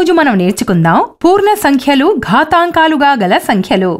ఈరోజు మనం నేర్చుకుందాం పూర్ణ సంఖ్యలు ఘాతాంకాలుగా గల సంఖ్యలు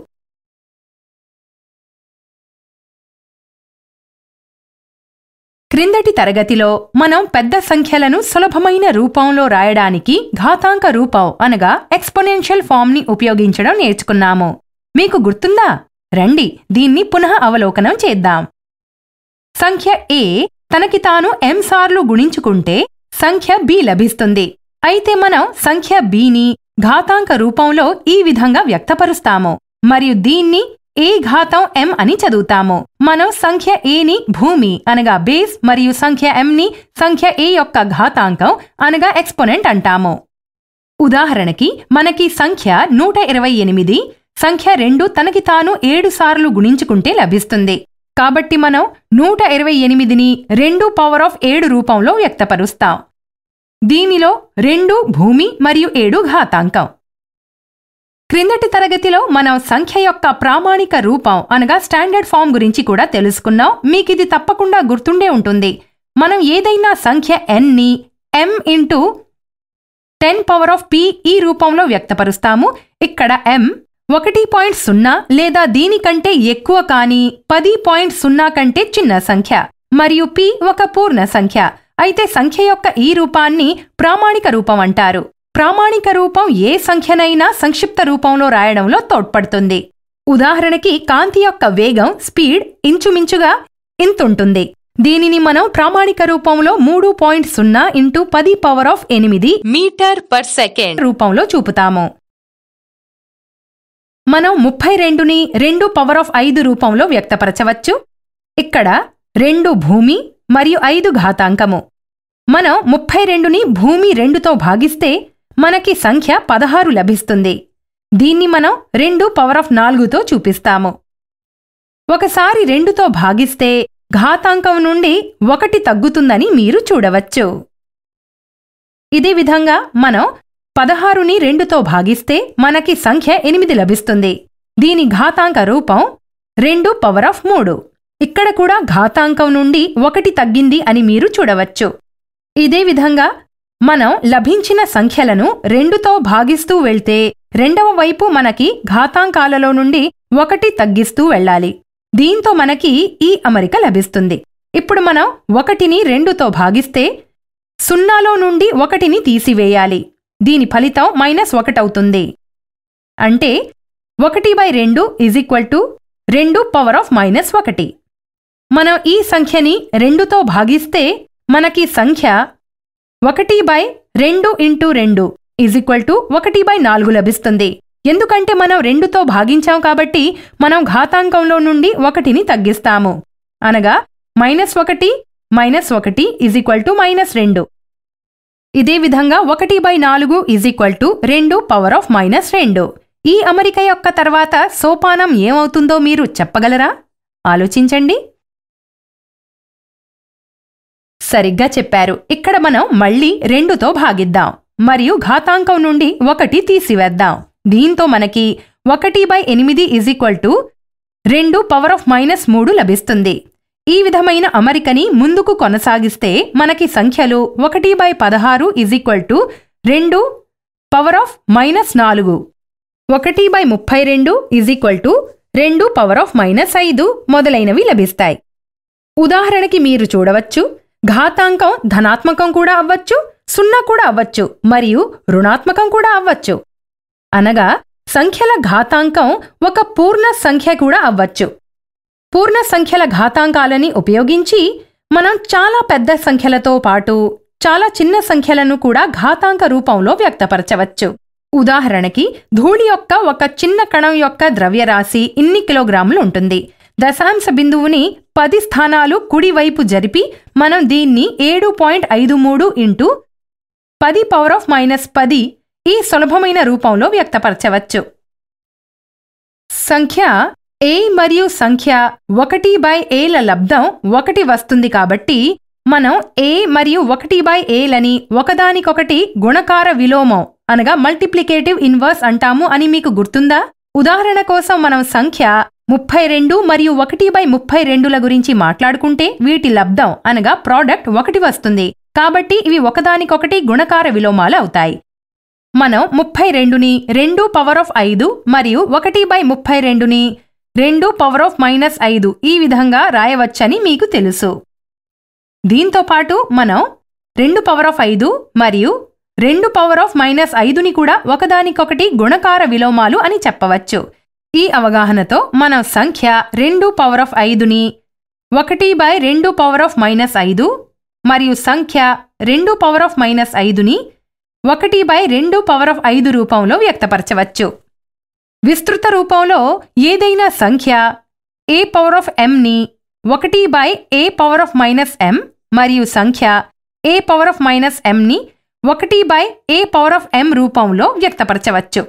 క్రిందటి తరగతిలో మనం పెద్ద సంఖ్యలను సులభమైన రూపంలో రాయడానికి ఘాతాంక రూపం అనగా ఎక్స్పోనెన్షియల్ ఫామ్ని ఉపయోగించడం నేర్చుకున్నాము మీకు గుర్తుందా రండి దీన్ని పునః అవలోకనం చేద్దాం సంఖ్య ఏ తనకి తాను m సార్లు గుణించుకుంటే సంఖ్య బి లభిస్తుంది అయితే మనం సంఖ్య బిని ఘాతాంక రూపంలో ఈ విధంగా వ్యక్తపరుస్తాము మరియు దీన్ని ఏ ఘాతం m అని చదువుతాము మనం సంఖ్య ఏని భూమి అనగా బేస్ మరియు సంఖ్య m ని సంఖ్య ఏ యొక్క ఘాతాంకం అనగా ఎక్స్పోనెంట్ అంటాము ఉదాహరణకి మనకి సంఖ్య నూట ఇరవై ఎనిమిది సంఖ్య రెండు తనకి తాను ఏడు సార్లు గుణించుకుంటే లభిస్తుంది కాబట్టి మనం నూట ఇరవై ఎనిమిదిని రెండు పవర్ ఆఫ్ ఏడు రూపంలో వ్యక్తపరుస్తాం దీనిలో రెండు భూమి మరియు ఏడు ఘాతాంకం క్రిందటి తరగతిలో మనం సంఖ్య యొక్క ప్రామాణిక రూపం అనగా స్టాండర్డ్ ఫామ్ గురించి కూడా తెలుసుకున్నాం మీకిది తప్పకుండా గుర్తుండే ఉంటుంది మనం ఏదైనా సంఖ్య n ని m into ten power of p ఈ రూపంలో వ్యక్తపరుస్తాము ఇక్కడ m ఒకటి పాయింట్ సున్నా లేదా దీనికంటే ఎక్కువ కానీ పది పాయింట్ సున్నా కంటే చిన్న సంఖ్య మరియు p ఒక పూర్ణ సంఖ్య అయితే సంఖ్య యొక్క ఈ రూపాన్ని ప్రామాణిక రూపం అంటారు ప్రామాణిక రూపం ఏ సంఖ్యనైనా సంక్షిప్త రూపంలో రాయడంలో తోడ్పడుతుంది ఉదాహరణకి కాంతి యొక్క వేగం స్పీడ్ ఇంచుమించుగా ఇంతుంటుంది దీనిని మనం ప్రామాణిక రూపంలో మూడు పాయింట్ సున్నా ఇంటూ పది పవర్ ఆఫ్ ఎనిమిది మీటర్ పర్ సెకండ్ రూపంలో చూపుతాము మనం ముప్పై రెండుని రెండు పవర్ ఆఫ్ ఐదు రూపంలో వ్యక్తపరచవచ్చు ఇక్కడ రెండు భూమి మరియు ఐదు ఘాతాంకము మనం ముప్పై రెండుని భూమి రెండుతో భాగిస్తే మనకి సంఖ్య పదహారు లభిస్తుంది దీన్ని మనం రెండు పవర్ ఆఫ్ నాలుగుతో చూపిస్తాము ఒకసారి రెండుతో భాగిస్తే ఘాతాంకం నుండి ఒకటి తగ్గుతుందని మీరు చూడవచ్చు ఇదే విధంగా మనం పదహారుని రెండుతో భాగిస్తే మనకి సంఖ్య ఎనిమిది లభిస్తుంది దీని ఘాతాంక రూపం రెండు పవర్ ఆఫ్ మూడు ఇక్కడ కూడా ఘాతాంకం నుండి ఒకటి తగ్గింది అని మీరు చూడవచ్చు ఇదే విధంగా మనం లభించిన సంఖ్యలను రెండుతో భాగిస్తూ వెళ్తే రెండవ వైపు మనకి ఘాతాంకాలలో నుండి ఒకటి తగ్గిస్తూ వెళ్ళాలి దీంతో మనకి ఈ అమరిక లభిస్తుంది ఇప్పుడు మనం ఒకటిని రెండుతో భాగిస్తే సున్నాలో నుండి ఒకటిని తీసివేయాలి దీని ఫలితం మైనస్ ఒకటవుతుంది అంటే ఒకటి బై రెండు ఇజ్ ఈక్వల్ టు రెండు పవర్ ఆఫ్ మైనస్ ఒకటి మనం ఈ సంఖ్యని రెండుతో భాగిస్తే మనకి సంఖ్య ఒకటి బై రెండు ఇంటూ రెండు ఇజ్ ఈక్వల్ టు ఒకటి బై నాలుగు లభిస్తుంది ఎందుకంటే మనం రెండుతో భాగించాం కాబట్టి మనం ఘాతాంకంలో నుండి ఒకటిని తగ్గిస్తాము అనగా మైనస్ ఒకటి మైనస్ ఒకటి ఇజ్ ఈక్వల్ టు మైనస్ రెండు ఇదే విధంగా ఒకటి బై నాలుగు ఈజ్ ఈక్వల్ టు రెండు పవర్ ఆఫ్ మైనస్ రెండు ఈ అమరిక యొక్క తర్వాత సోపానం ఏమవుతుందో మీరు చెప్పగలరా ఆలోచించండి సరిగ్గా చెప్పారు ఇక్కడ మనం మళ్ళీ రెండుతో భాగిద్దాం మరియు ఘాతాంకం నుండి ఒకటి తీసివేద్దాం దీంతో మనకి ఒకటి బై ఎనిమిది ఈజ్ ఈక్వల్ టు రెండు పవర్ ఆఫ్ మైనస్ మూడు లభిస్తుంది ఈ విధమైన అమరికని ముందుకు కొనసాగిస్తే మనకి సంఖ్యలు ఒకటి బై పదహారు ఇజ్ ఈక్వల్ టు రెండు పవర్ ఆఫ్ మైనస్ నాలుగు ఒకటి బై ముప్పై రెండు ఇజ్ ఈక్వల్ టు రెండు పవర్ ఆఫ్ మైనస్ ఐదు మొదలైనవి లభిస్తాయి ఉదాహరణకి మీరు చూడవచ్చు ఘాతాంకం ధనాత్మకం కూడా అవ్వచ్చు సున్నా కూడా అవ్వచ్చు మరియు రుణాత్మకం కూడా అవ్వచ్చు అనగా సంఖ్యల ఘాతాంకం ఒక పూర్ణ సంఖ్య కూడా అవ్వచ్చు పూర్ణ సంఖ్యల ఘాతాంకాలని ఉపయోగించి మనం చాలా పెద్ద సంఖ్యలతో పాటు చాలా చిన్న సంఖ్యలను కూడా ఘాతాంక రూపంలో వ్యక్తపరచవచ్చు ఉదాహరణకి ధూళి యొక్క ఒక చిన్న కణం యొక్క ద్రవ్యరాశి ఇన్ని కిలోగ్రాములు ఉంటుంది దశాంశ బిందువుని పది స్థానాలు కుడివైపు జరిపి మనం దీన్ని ఏడు పాయింట్ ఐదు మూడు ఇంటూ పది పవర్ ఆఫ్ మైనస్ పది ఈ సులభమైన రూపంలో వ్యక్తపరచవచ్చు సంఖ్య ఏ మరియు సంఖ్య ఒకటి బై ఏల లబ్ధం ఒకటి వస్తుంది కాబట్టి మనం ఏ మరియు ఒకటి బై ఏలని ఒకదానికొకటి గుణకార విలోమం అనగా మల్టిప్లికేటివ్ ఇన్వర్స్ అంటాము అని మీకు గుర్తుందా ఉదాహరణ కోసం మనం సంఖ్య ముప్పై రెండు మరియు ఒకటి బై ముప్పై రెండుల గురించి మాట్లాడుకుంటే వీటి లబ్ధం అనగా ప్రోడక్ట్ ఒకటి వస్తుంది కాబట్టి ఇవి ఒకదానికొకటి గుణకార విలోమాలు అవుతాయి మనం ముప్పై రెండుని రెండు పవర్ ఆఫ్ ఐదు మరియు ఒకటి బై ముప్పై రెండుని రెండు పవర్ ఆఫ్ మైనస్ ఐదు ఈ విధంగా రాయవచ్చని మీకు తెలుసు దీంతో పాటు మనం రెండు పవర్ ఆఫ్ ఐదు మరియు రెండు పవర్ ఆఫ్ మైనస్ ఐదుని కూడా ఒకదానికొకటి గుణకార విలోమాలు అని చెప్పవచ్చు ఈ అవగాహనతో మనం సంఖ్య రెండు పవర్ ఆఫ్ ఐదుని ఒకటి బై రెండు పవర్ ఆఫ్ మైనస్ ఐదు మరియు సంఖ్య రెండు పవర్ ఆఫ్ మైనస్ ఐదుని ఒకటి బై రెండు పవర్ ఆఫ్ ఐదు రూపంలో వ్యక్తపరచవచ్చు విస్తృత రూపంలో ఏదైనా సంఖ్య ఏ పవర్ ఆఫ్ ఎంని ఒకటి by A power of minus M మరియు సంఖ్య ఏ పవర్ ఆఫ్ మైనస్ ఎంని ఒకటి by A power of M రూపంలో వ్యక్తపరచవచ్చు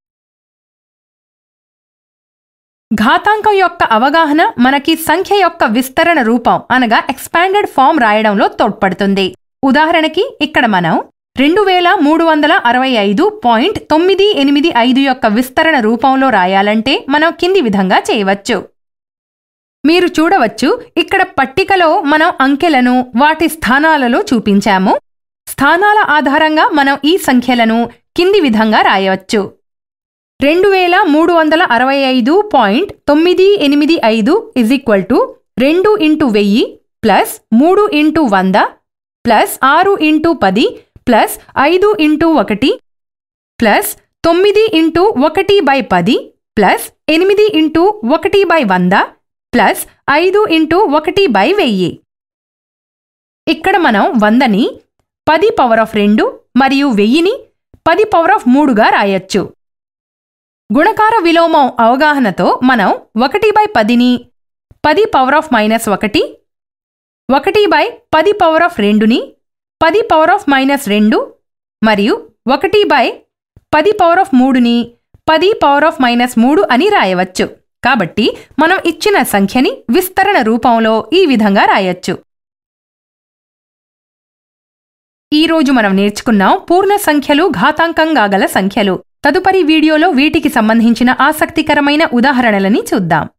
ఘాతాంకం యొక్క అవగాహన మనకి సంఖ్య యొక్క విస్తరణ రూపం అనగా ఎక్స్పాండెడ్ ఫామ్ రాయడంలో తోడ్పడుతుంది ఉదాహరణకి ఇక్కడ మనం రెండు వేల మూడు వందల అరవై ఐదు పాయింట్ తొమ్మిది ఎనిమిది ఐదు యొక్క విస్తరణ రూపంలో రాయాలంటే మనం కింది విధంగా చేయవచ్చు మీరు చూడవచ్చు ఇక్కడ పట్టికలో మనం అంకెలను వాటి స్థానాలలో చూపించాము స్థానాల ఆధారంగా మనం ఈ సంఖ్యలను కింది విధంగా రాయవచ్చు రెండు వేల మూడు వందల అరవై ఐదు పాయింట్ తొమ్మిది ఎనిమిది ఐదు ఇజ్ ఈక్వల్ టు రెండు ఇంటూ వెయ్యి ప్లస్ మూడు ఇంటూ వంద ప్లస్ ఆరు ఇంటూ పది ప్లస్ ఐదు ఇంటూ ఒకటి ప్లస్ తొమ్మిది ఇంటూ ఒకటి బై పది ప్లస్ ఎనిమిది ఇంటూ ఒకటి బై వంద ప్లస్ ఐదు ఇంటూ ఒకటి బై వెయ్యి ఇక్కడ మనం వందని పది పవర్ ఆఫ్ రెండు మరియు వెయ్యిని పది పవర్ ఆఫ్ మూడుగా రాయొచ్చు గుణకార విలోమం అవగాహనతో మనం ఒకటి బై పదిని పది పవర్ ఆఫ్ మైనస్ ఒకటి ఒకటి బై పది పవర్ ఆఫ్ రెండుని పది పవర్ ఆఫ్ మైనస్ రెండు మరియు ఒకటి బై పది పవర్ ఆఫ్ మూడుని పది పవర్ ఆఫ్ మైనస్ మూడు అని రాయవచ్చు కాబట్టి మనం ఇచ్చిన సంఖ్యని విస్తరణ రూపంలో ఈ విధంగా రాయొచ్చు ఈ రోజు మనం నేర్చుకున్నాం పూర్ణ సంఖ్యలు ఘాతాంకంగా గల సంఖ్యలు తదుపరి వీడియోలో వీటికి సంబంధించిన ఆసక్తికరమైన ఉదాహరణలని చూద్దాం